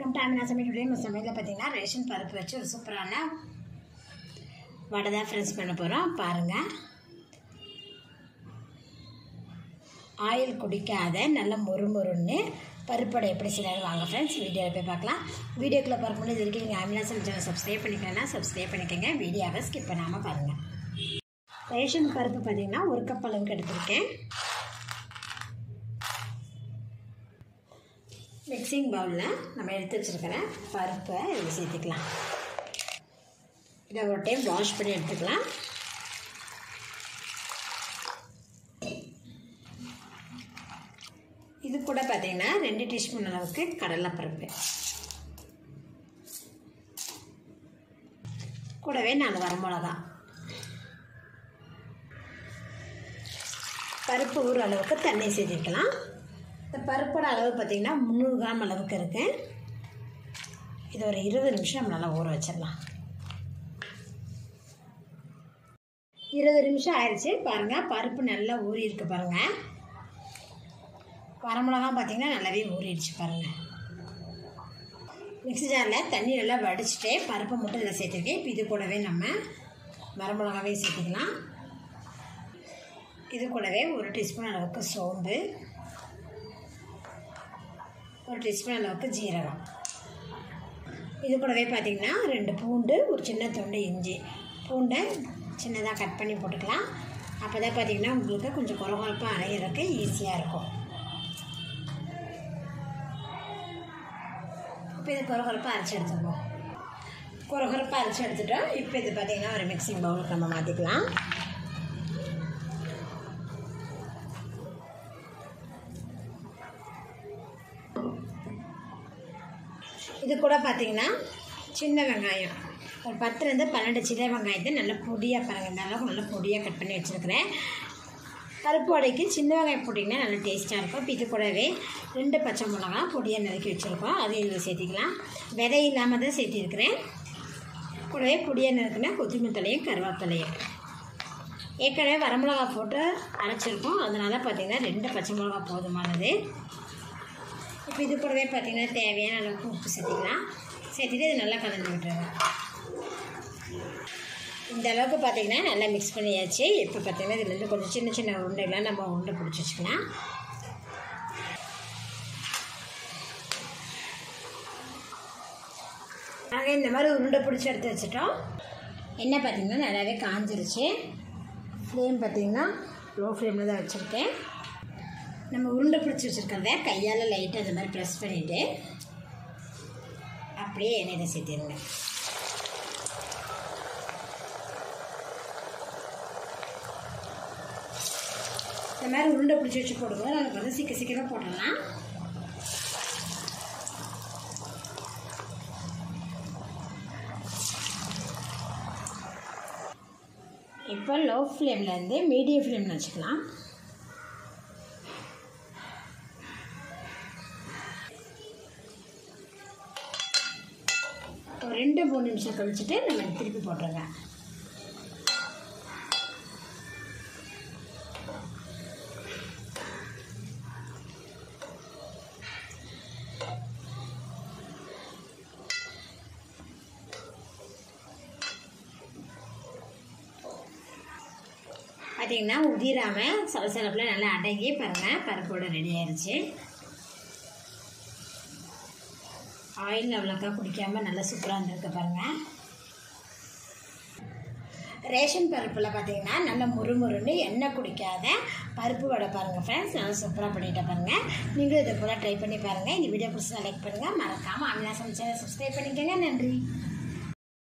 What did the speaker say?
welcome to Amina சமையல் today நம்ம சமையலில் பார்த்தீங்கன்னா ரேஷன் பருப்பு வச்சு ஒரு சூப்பரான வடை தான் ஃப்ரெண்ட்ஸ் பண்ண போகிறோம் பாருங்கள் ஆயில் குடிக்காத நல்ல மொறுமொறுன்னு பருப்படை எப்படி செய்யறது வாங்க ஃப்ரெண்ட்ஸ் வீடியோவில் போய் பார்க்கலாம் வீடியோக்குள்ளே பார்க்கும்போது இது வரைக்கும் நீங்கள் அமினா சமைச்சனை சப்ஸ்கிரைப் பண்ணிக்கலன்னா சப்ஸ்கிரைப் பண்ணிக்கோங்க வீடியோவை ஸ்கிப் பண்ணாமல் பாருங்கள் ரேஷன் பருப்பு பார்த்தீங்கன்னா ஒரு கப் அளவுக்கு எடுத்திருக்கேன் மிக்சிங் பவுலில் நம்ம எடுத்து வச்சுருக்கிற பருப்பை இதில் சேர்த்துக்கலாம் இதை ஒரு டைம் வாஷ் பண்ணி எடுத்துக்கலாம் இது கூட பார்த்தீங்கன்னா ரெண்டு டீஸ்பூன் அளவுக்கு கடலைப்பருப்பு கூடவே நாலு வரமிளகா பருப்பு ஊற அளவுக்கு தண்ணி சேர்த்துக்கலாம் இந்த பருப்போட அளவு பார்த்திங்கன்னா முந்நூறு கிராம் அளவுக்கு இருக்குது இது ஒரு இருபது நிமிஷம் நம்ம நல்லா ஊற வச்சிடலாம் இருபது நிமிஷம் ஆயிடுச்சு பாருங்கள் பருப்பு நல்லா ஊறி இருக்கு பாருங்கள் வரமிளகா பார்த்திங்கன்னா நல்லாவே ஊறிடுச்சு பாருங்கள் மிக்ஸி ஜாரில் தண்ணி நல்லா வடிச்சிட்டு பருப்பை மட்டும் இதில் சேர்த்துருக்கேன் இப்போ இது கூடவே நம்ம வரமிளகாவே சேர்த்துக்கலாம் இது கூடவே ஒரு டீஸ்பூன் அளவுக்கு சோம்பு ஒரு டீஸ்பூன் அளவுக்கு ஜீரகம் இது கூடவே பார்த்திங்கன்னா ரெண்டு பூண்டு ஒரு சின்ன துண்டு இஞ்சி பூண்டை சின்னதாக கட் பண்ணி போட்டுக்கலாம் அப்போ தான் பார்த்திங்கன்னா உங்களுக்கு கொஞ்சம் குறகுறப்பாக அரைகிறதுக்கு ஈஸியாக இருக்கும் இப்போ இது குறகுறப்பாக அரைச்சி எடுத்துக்குவோம் குறகுறப்பாக அரைச்சி எடுத்துட்டோம் இப்போ இது பார்த்திங்கன்னா ஒரு மிக்சிங் பவுலுக்கு நம்ம மாற்றிக்கலாம் இது கூட பார்த்தீங்கன்னா சின்ன வெங்காயம் ஒரு பத்துலேருந்து பன்னெண்டு சின்ன வெங்காயத்தை நல்லா பொடியாக பாருங்கள் இந்த அளவுக்கு நல்லா பொடியாக கட் பண்ணி வச்சுருக்கிறேன் பருப்பு வடைக்கு சின்ன வெங்காயம் போட்டிங்கன்னா நல்லா டேஸ்ட்டாக இருக்கும் இப்போ இது கூடவே ரெண்டு பச்சை மிளகா பொடியாக நறுக்கி வச்சுருக்கோம் அதையும் இதில் சேர்த்திக்கலாம் விதை இல்லாமல் தான் சேர்த்திருக்கிறேன் கூடவே பொடியாக நறுக்குனா கொத்தமல்லி தலையும் கருவேப்பிலையும் ஏற்கனவே வரமிளகா போட்டு அரைச்சிருக்கோம் அதனால் பார்த்திங்கன்னா ரெண்டு பச்சை மிளகா போதுமானது இப்போ இது கூடவே பார்த்திங்கன்னா தேவையான அளவுக்கு உப்பு சேர்த்திக்கலாம் சேர்த்துட்டு இது நல்லா கலந்து விட்டுருங்க இந்த அளவுக்கு பார்த்திங்கன்னா நல்லா மிக்ஸ் பண்ணியாச்சு இப்போ பார்த்திங்கன்னா இதுலேருந்து கொஞ்சம் சின்ன சின்ன உருண்டைகள்லாம் நம்ம உருண்டை பிடிச்சி வச்சுக்கலாம் நாங்கள் இந்த மாதிரி உருண்டை பிடிச்சி எடுத்து வச்சுட்டோம் என்ன பார்த்திங்கன்னா நல்லாவே காஞ்சிருச்சு ஃப்ளேம் பார்த்திங்கன்னா லோ ஃப்ளேமில் தான் வச்சுருக்கேன் நம்ம உருண்டை பிடிச்சி வச்சுருக்கிறத கையால் லைட்டாக இந்த மாதிரி ப்ரெஸ் பண்ணிவிட்டு அப்படியே எண்ணெயில் சேர்த்திடுங்க இந்த மாதிரி உருண்டை பிடிச்சி வச்சு போடும்போது நமக்கு வந்து சீக்கிரம் சீக்கிரம் போடலாம் இப்போ லோ ஃப்ளேம்லேருந்து மீடியம் ஃப்ளேமில் வச்சுக்கலாம் ஒரு ரெண்டு மூணு நிமிஷம் கழிச்சுட்டு நம்ம திருப்பி போட்டுருங்க பார்த்தீங்கன்னா உதிராமல் சலசலப்பில் நல்லா அடங்கி பாருங்கள் பருப்போட ரெடி ஆயிடுச்சு ஆயில் அவ்வளோக்கா குடிக்காமல் நல்லா சூப்பராக இருந்திருக்கு பாருங்கள் ரேஷன் பருப்பில் பார்த்தீங்கன்னா நல்ல முறுமுறுன்னு எண்ணெய் குடிக்காத பருப்பு வடை பாருங்கள் ஃப்ரெண்ட்ஸ் நல்லா சூப்பராக பண்ணிட்டு பாருங்கள் நீங்களும் இதை போல் ட்ரை பண்ணி பாருங்கள் இந்த வீடியோ பிடிச்சா லைக் பண்ணுங்கள் மறக்காமல் அமினா சமைச்சதை சப்ஸ்கிரைப் பண்ணிக்கோங்க நன்றி